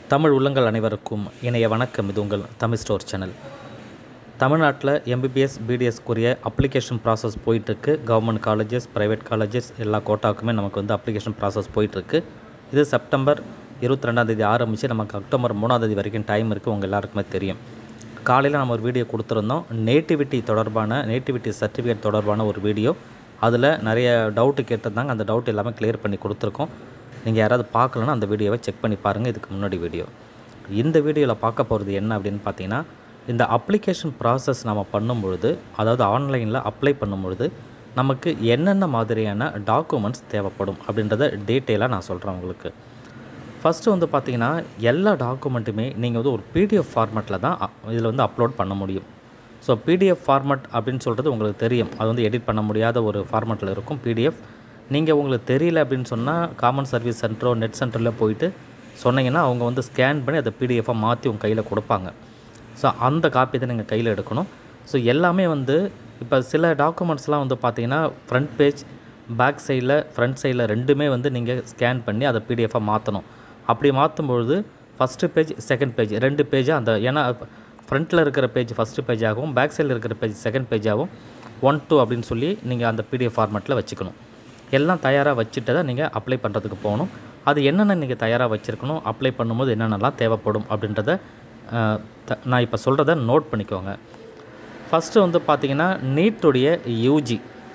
தமிழ் உள்ளங்கள் அனைவருக்கும் இணைய வணக்கம் இது உங்கள் தமிழ் ஸ்டோர் சேனல் தமிழ்நாட்டில் எம்பிபிஎஸ் பிடிஎஸ்க்குரிய அப்ளிகேஷன் ப்ராசஸ் போயிட்டுருக்கு கவர்மெண்ட் காலேஜஸ் ப்ரைவேட் காலேஜஸ் எல்லா கோட்டாக்குமே நமக்கு வந்து அப்ளிகேஷன் ப்ராசஸ் போயிட்டுருக்கு இது செப்டம்பர் இருபத்தி ரெண்டாந்தேதி ஆரம்பித்து நமக்கு அக்டோபர் மூணாந்தேதி வரைக்கும் டைம் இருக்குது உங்கள் எல்லாருக்குமே தெரியும் காலையில் நம்ம ஒரு வீடியோ கொடுத்துருந்தோம் நேட்டிவிட்டி தொடர்பான நேட்டிவிட்டி சர்டிஃபிகேட் தொடர்பான ஒரு வீடியோ அதில் நிறைய டவுட்டு கேட்டிருந்தாங்க அந்த டவுட் எல்லாமே கிளியர் பண்ணி கொடுத்துருக்கோம் நீங்கள் யாராவது பார்க்கலன்னா அந்த வீடியோவை செக் பண்ணி பாருங்கள் இதுக்கு முன்னாடி வீடியோ இந்த வீடியோவில் பார்க்க போகிறது என்ன அப்படின்னு பார்த்தீங்கன்னா இந்த அப்ளிகேஷன் ப்ராசஸ் நம்ம பண்ணும்பொழுது அதாவது ஆன்லைனில் அப்ளை பண்ணும்பொழுது நமக்கு என்னென்ன மாதிரியான டாக்குமெண்ட்ஸ் தேவைப்படும் அப்படின்றத டீட்டெயிலாக நான் சொல்கிறேன் உங்களுக்கு ஃபஸ்ட்டு வந்து பார்த்தீங்கன்னா எல்லா டாக்குமெண்ட்டுமே நீங்கள் வந்து ஒரு பிடிஎஃப் ஃபார்மேட்டில் தான் இதில் வந்து அப்லோட் பண்ண முடியும் ஸோ பிடிஎஃப் ஃபார்மேட் அப்படின்னு சொல்கிறது உங்களுக்கு தெரியும் அது வந்து எடிட் பண்ண முடியாத ஒரு ஃபார்மேட்டில் இருக்கும் பிடிஎஃப் நீங்கள் உங்களுக்கு தெரியல அப்படின்னு சொன்னால் காமன் சர்வீஸ் சென்டரோ நெட் சென்டரில் போயிட்டு சொன்னீங்கன்னா அவங்க வந்து ஸ்கேன் பண்ணி அதை பிடிஎஃபாக மாற்றி உங்கள் கையில் கொடுப்பாங்க ஸோ அந்த காப்பி தான் நீங்கள் கையில் எடுக்கணும் ஸோ எல்லாமே வந்து இப்போ சில டாக்குமெண்ட்ஸ்லாம் வந்து பார்த்தீங்கன்னா ஃப்ரண்ட் பேஜ் பேக் சைடில் ஃப்ரண்ட் சைடில் ரெண்டுமே வந்து நீங்கள் ஸ்கேன் பண்ணி அதை பிடிஎஃபாக மாற்றணும் அப்படி மாற்றும்பொழுது ஃபஸ்ட்டு பேஜ் செகண்ட் பேஜ் ரெண்டு பேஜாக அந்த ஏன்னா ஃப்ரண்ட்டில் இருக்கிற பேஜ் ஃபஸ்ட்டு பேஜாகவும் பேக் சைடில் இருக்கிற பேஜ் செகண்ட் பேஜாகவும் ஒன் டூ அப்படின்னு சொல்லி நீங்கள் அந்த பிடிஎஃப் ஃபார்மேட்டில் வச்சுக்கணும் எல்லாம் தயாராக வச்சுட்டு தான் நீங்கள் அப்ளை பண்ணுறதுக்கு போகணும் அது என்னென்ன நீங்கள் தயாராக வச்சுருக்கணும் அப்ளை பண்ணும்போது என்னென்னலாம் தேவைப்படும் அப்படின்றத அஹ், த- நான் இப்போ சொல்கிறத நோட் பண்ணிக்கோங்க ஃபஸ்ட்டு வந்து பார்த்தீங்கன்னா நீட்டுடைய UG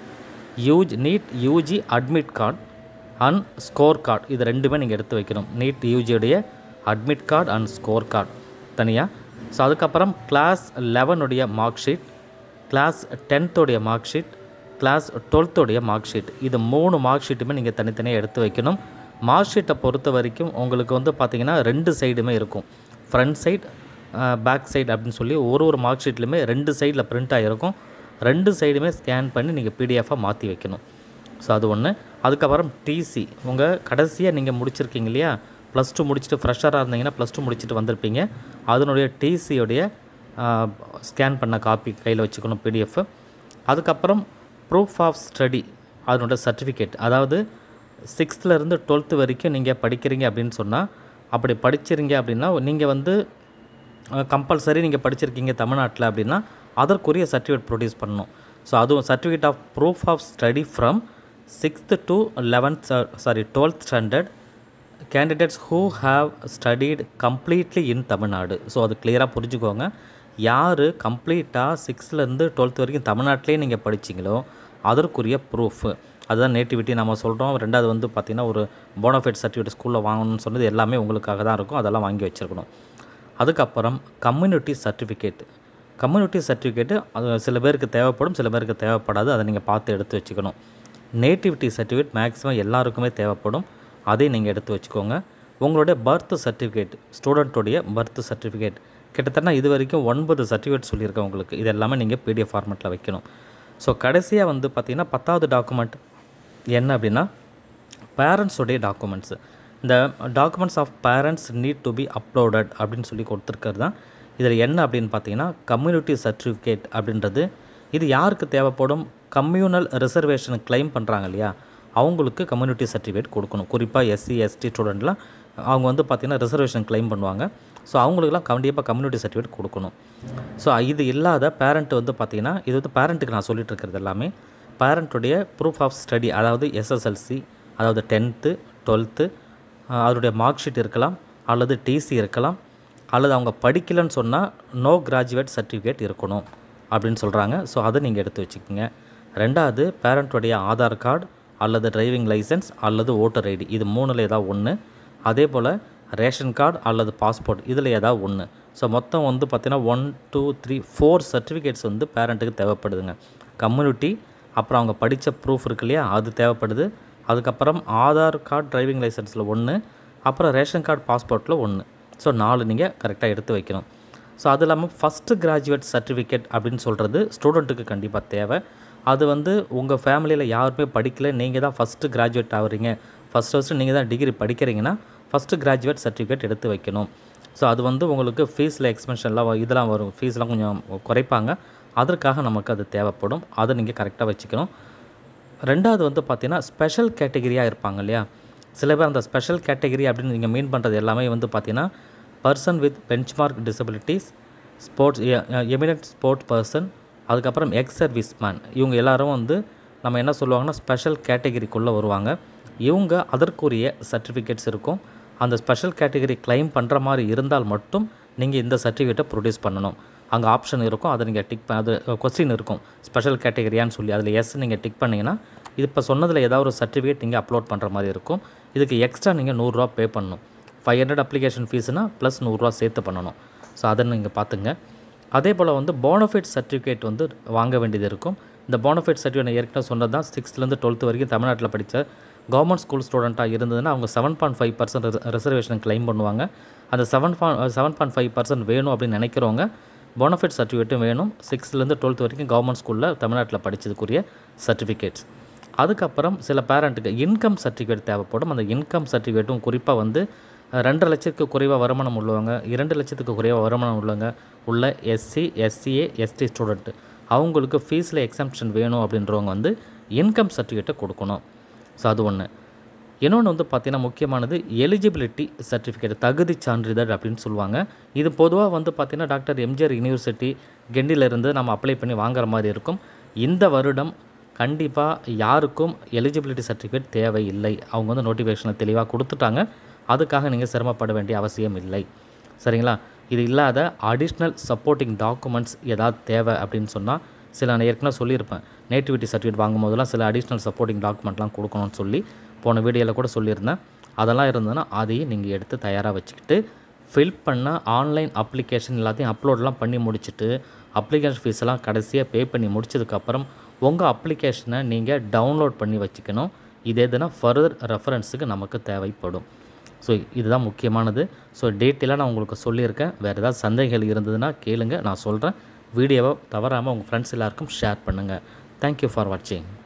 UG NEET UG admit card and score card இது ரெண்டுமே நீங்கள் எடுத்து வைக்கணும் நீட் யூஜியுடைய admit card and score card தனியாக ஸோ அதுக்கப்புறம் கிளாஸ் லெவனுடைய மார்க் ஷீட் கிளாஸ் டென்த்தோடைய மார்க் ஷீட் கிளாஸ் டுவெல்த்தோடைய மார்க் ஷீட் இது மூணு மார்க் ஷீட்டுமே நீங்கள் தனித்தனியாக எடுத்து வைக்கணும் மார்க் ஷீட்டை பொறுத்த வரைக்கும் உங்களுக்கு வந்து பார்த்தீங்கன்னா ரெண்டு சைடுமே இருக்கும் ஃப்ரண்ட் சைடு பேக் சைடு அப்படின்னு சொல்லி ஒரு ஒரு மார்க் ஷீட்லையுமே ரெண்டு சைடில் பிரிண்ட் ஆகிருக்கும் ரெண்டு சைடுமே ஸ்கேன் பண்ணி நீங்கள் பிடிஎஃபாக மாற்றி வைக்கணும் ஸோ அது ஒன்று அதுக்கப்புறம் டிசி உங்கள் கடைசியாக நீங்கள் முடிச்சிருக்கீங்க இல்லையா ப்ளஸ் டூ முடிச்சுட்டு ஃப்ரெஷராக இருந்தீங்கன்னா ப்ளஸ் டூ முடிச்சுட்டு வந்திருப்பீங்க அதனுடைய டிசியோடைய ஸ்கேன் பண்ண காப்பி கையில் வச்சுக்கணும் பிடிஎஃப் அதுக்கப்புறம் ப்ரூஃப் ஆஃப் ஸ்டடி அதனோட சர்டிஃபிகேட் அதாவது சிக்ஸ்த்துலேருந்து டுவெல்த்து வரைக்கும் நீங்கள் படிக்கிறீங்க அப்படின்னு சொன்னால் அப்படி படிச்சிருங்க அப்படின்னா நீங்கள் வந்து கம்பல்சரி நீங்கள் படிச்சிருக்கீங்க தமிழ்நாட்டில் அப்படின்னா அதற்குரிய சர்டிஃபிகேட் ப்ரொடியூஸ் பண்ணணும் ஸோ அதுவும் certificate of proof of study from sixth to eleventh sorry twelfth standard candidates who have studied completely in Tamil Nadu so அது கிளியராக புரிஞ்சுக்கோங்க யார் கம்ப்ளீட்டாக சிக்ஸ்த்லேருந்து டுவெல்த் வரைக்கும் தமிழ்நாட்டிலே நீங்கள் படிச்சீங்களோ அதற்குரிய ப்ரூஃப் அதுதான் நேட்டிவிட்டி நம்ம சொல்கிறோம் ரெண்டாவது வந்து பார்த்திங்கன்னா ஒரு போனஃபைட் சர்டிஃபிகேட் ஸ்கூலில் வாங்கணும்னு சொன்னது எல்லாமே உங்களுக்காக தான் இருக்கும் அதெல்லாம் வாங்கி வச்சுருக்கணும் அதுக்கப்புறம் கம்யூனிட்டி சர்டிஃபிகேட் கம்யூனிட்டி சர்டிஃபிகேட்டு அது சில பேருக்கு தேவைப்படும் சில பேருக்கு தேவைப்படாது அதை நீங்கள் பார்த்து எடுத்து வச்சுக்கணும் நேட்டிவிட்டி சர்டிஃபிகேட் மேக்ஸிமம் எல்லாருக்குமே தேவைப்படும் அதையும் நீங்கள் எடுத்து வச்சுக்கோங்க உங்களுடைய பர்த் சர்டிஃபிகேட் ஸ்டூடெண்ட்டுடைய பர்த் சர்டிஃபிகேட் கிட்டத்தட்ட இது வரைக்கும் ஒன்பது சர்டிஃபிகேட் சொல்லியிருக்கேன் உங்களுக்கு இது எல்லாமே நீங்கள் பிடிஎஃப் ஃபார்மேட்டில் வைக்கணும் ஸோ கடைசியாக வந்து பார்த்திங்கன்னா பத்தாவது டாக்குமெண்ட் என்ன அப்படின்னா பேரண்ட்ஸுடைய டாக்குமெண்ட்ஸு இந்த documents of parents need to be uploaded அப்படின்னு சொல்லி கொடுத்துருக்கிறது தான் இதில் என்ன அப்படின்னு பார்த்தீங்கன்னா கம்யூனிட்டி சர்டிஃபிகேட் அப்படின்றது இது யாருக்கு தேவைப்படும் கம்யூனல் ரிசர்வேஷன் claim பண்ணுறாங்க இல்லையா அவங்களுக்கு கம்யூனிட்டி சர்டிஃபிகேட் கொடுக்கணும் குறிப்பாக எஸ்சி எஸ்டி ஸ்டூடெண்ட்லாம் அவங்க வந்து பார்த்திங்கன்னா ரிசர்வேஷன் claim பண்ணுவாங்க ஸோ அவங்களுக்குலாம் கண்டிப்பாக கம்யூனிட்டி சர்டிஃபிகேட் கொடுக்கணும் ஸோ இது இல்லாத பேரண்ட் வந்து பார்த்திங்கன்னா இது வந்து பேரண்ட்டுக்கு நான் சொல்லிட்டு இருக்கிறது எல்லாமே பேரண்ட்டுடைய ப்ரூஃப் ஆஃப் ஸ்டடி அதாவது எஸ்எஸ்எல்சி அதாவது டென்த்து டுவெல்த்து அதனுடைய மார்க் ஷீட் இருக்கலாம் அல்லது டிசி இருக்கலாம் அல்லது அவங்க படிக்கலைன்னு சொன்னால் நோ கிராஜுவேட் சர்டிஃபிகேட் இருக்கணும் அப்படின்னு சொல்கிறாங்க ஸோ அதை நீங்கள் எடுத்து வச்சுக்கோங்க ரெண்டாவது பேரண்ட்டுடைய ஆதார் கார்டு அல்லது டிரைவிங் லைசன்ஸ் அல்லது ஓட்டர் ஐடி இது மூணில் ஏதாவது ஒன்று அதே போல் ரேஷன் கார்டு அல்லது பாஸ்போர்ட் இதில் ஏதாவது ஒன்று ஸோ மொத்தம் வந்து பார்த்திங்கன்னா one two three four certificates வந்து பேரண்ட்டுக்கு தேவைப்படுதுங்க கம்யூனிட்டி அப்புறம் அவங்க படித்த ப்ரூஃப் இருக்கு இல்லையா அது தேவைப்படுது அதுக்கப்புறம் ஆதார் கார்டு டிரைவிங் லைசன்ஸில் ஒன்று அப்புறம் ரேஷன் கார்டு பாஸ்போர்ட்டில் ஒன்று ஸோ நாலு நீங்கள் கரெக்டாக எடுத்து வைக்கணும் ஸோ அது இல்லாமல் ஃபஸ்ட்டு கிராஜுவேட் சர்டிஃபிகேட் அப்படின்னு சொல்கிறது ஸ்டூடெண்ட்டுக்கு கண்டிப்பாக தேவை அது வந்து உங்கள் ஃபேமிலியில் யாருமே படிக்கல நீங்கள் தான் ஃபஸ்ட்டு கிராஜுவேட் ஆகுறீங்க ஃபஸ்ட் ஃபஸ்ட்டு நீங்கள் தான் டிகிரி படிக்கிறீங்கன்னா ஃபஸ்ட்டு கிராஜுவேட் சர்டிஃபிகேட் எடுத்து வைக்கணும் ஸோ அது வந்து உங்களுக்கு ஃபீஸில் எக்ஸ்பென்ஷன்லாம் வ- இதெல்லாம் வரும் ஃபீஸ்லாம் கொஞ்சம் குறைப்பாங்க அதற்காக நமக்கு அது தேவைப்படும் அதை நீங்கள் கரெக்டாக வச்சுக்கணும் ரெண்டாவது வந்து பார்த்தீங்கன்னா ஸ்பெஷல் கேட்டகிரியாக இருப்பாங்க இல்லையா சில பேர் அந்த ஸ்பெஷல் கேட்டகரி அப்படின்னு நீங்கள் மீன் பண்ணுறது எல்லாமே வந்து பார்த்தீங்கன்னா person with benchmark disabilities sports eminent sports person அதுக்கப்புறம் எக்ஸ் சர்வீஸ் மேன் இவங்க எல்லாரும் வந்து நம்ம என்ன சொல்லுவாங்கன்னா ஸ்பெஷல் கேட்டகரிக்குள்ளே வருவாங்க இவங்க அதற்குரிய சர்டிஃபிகேட்ஸ் இருக்கும் அந்த ஸ்பெஷல் கேட்டகரி claim பண்ணுற மாதிரி இருந்தால் மட்டும் நீங்கள் இந்த சர்டிஃபிகேட்டை ப்ரொடியூஸ் பண்ணணும் அங்கே ஆப்ஷன் இருக்கும் அதை நீங்கள் டிக் அது கொஸ்டின் இருக்கும் ஸ்பெஷல் கேட்டகரியான்னு சொல்லி அதில் எஸ் நீங்கள் டிக் பண்ணிங்கன்னா இது இப்போ சொன்னதில் ஏதாவது ஒரு சர்டிஃபிகேட் நீங்கள் அப்லோட் பண்ணுற மாதிரி இருக்கும் இதுக்கு எக்ஸ்ட்ரா நீங்கள் நூறுரூவா பே பண்ணணும் ஃபைவ் ஹண்ட்ரட் அப்ளிகேஷன் ஃபீஸ்னால் ப்ளஸ் நூறுரூவா சேர்த்து பண்ணணும் ஸோ அதை நீங்கள் பார்த்துங்க அதே போல் வந்து போனஃபைட் சர்டிஃபிகேட் வந்து வாங்க வேண்டியது இருக்கும் இந்த போனஃபைட் சர்டிஃபிகேட் ஏற்கனவே சொன்னது தான் சிக்ஸ்த்லேருந்து டுவெல்த்து வரைக்கும் தமிழ்நாட்டில் படித்த கவர்மெண்ட் ஸ்கூல் ஸ்டூடெண்ட்டாக இருந்ததுன்னா அவங்க seven point five percent reservation claim பண்ணுவாங்க அந்த seven point seven point five percent வேணும் அப்படின்னு நினைக்கிறவங்க போனஃபைட் சர்டிஃபிகேட்டும் வேணும் சிக்ஸ்த்லேருந்து டுவெல்த் வரைக்கும் கவர்மெண்ட் ஸ்கூலில் தமிழ்நாட்டில் படித்ததுக்குரிய சர்டிஃபிகேட்ஸ் அதுக்கப்புறம் சில பேரண்ட்டுக்கு இன்கம் சர்டிஃபிகேட் தேவைப்படும் அந்த இன்கம் சர்டிஃபிகேட்டும் குறிப்பாக வந்து அஹ், ரெண்டு லட்சத்துக்கு குறைவாக வருமானம் உள்ளவங்க இரண்டு லட்சத்துக்கு குறைவாக வருமானம் உள்ளவங்க உள்ள எஸ்சி எஸ்சிஏ எஸ்டி ஸ்டூடெண்ட்டு அவங்களுக்கு ஃபீஸில் எக்ஸம்ஷன் வேணும் அப்படின்றவங்க வந்து இன்கம் சர்டிஃபிகேட்டை கொடுக்கணும் ஸோ அது ஒன்று இன்னொன்று வந்து பார்த்திங்கன்னா முக்கியமானது எலிஜிபிலிட்டி சர்டிஃபிகேட் தகுதி சான்றிதழ் அப்படின்னு சொல்லுவாங்க இது பொதுவாக வந்து பார்த்திங்கன்னா டாக்டர் எம்ஜிஆர் யூனிவர்சிட்டி கெண்டியிலேருந்து நம்ம அப்ளை பண்ணி வாங்குற மாதிரி இருக்கும் இந்த வருடம் கண்டிப்பாக யாருக்கும் எலிஜிபிலிட்டி சர்டிஃபிகேட் தேவையில்லை அவங்க வந்து நோட்டிஃபிகேஷனை தெளிவாக கொடுத்துட்டாங்க அதுக்காக நீங்கள் சிரமப்பட வேண்டிய அவசியம் இல்லை சரிங்களா இது இல்லாத அடிஷ்னல் சப்போர்ட்டிங் டாக்குமெண்ட்ஸ் ஏதாவது தேவை அப்படின்னு சொன்னால் சில நான் ஏற்கனவே சொல்லியிருப்பேன் நேட்டிவிட்டி சர்டிஃபிகேட் வாங்கும்போதெல்லாம் சில அடிஷ்னல் சப்போர்ட்டிங் டாக்குமெண்ட்லாம் கொடுக்கணும்னு சொல்லி போன வீடியோவில் கூட சொல்லியிருந்தேன் அதெல்லாம் இருந்ததுன்னா அதையும் நீங்கள் எடுத்து தயாராக வச்சுக்கிட்டு ஃபில் பண்ண ஆன்லைன் அப்ளிகேஷன் எல்லாத்தையும் அப்லோட்லாம் பண்ணி முடிச்சுட்டு அப்ளிகேஷன் ஃபீஸ் எல்லாம் கடைசியாக பே பண்ணி முடிச்சதுக்கப்புறம் உங்கள் அப்ளிகேஷனை நீங்கள் டவுன்லோட் பண்ணி வச்சுக்கணும் இது எதுனா ஃபர்தர் ரெஃபரன்ஸுக்கு நமக்கு தேவைப்படும் ஸோ இதுதான் முக்கியமானது ஸோ டீட்டெயிலாக நான் உங்களுக்கு சொல்லியிருக்கேன் வேறு ஏதாவது சந்தேகங்கள் இருந்ததுன்னா கேளுங்க நான் சொல்கிறேன் வீடியோவை தவறாமல் உங்கள் ஃப்ரெண்ட்ஸ் எல்லாருக்கும் ஷேர் பண்ணுங்கள் தேங்க்யூ ஃபார் வாட்சிங்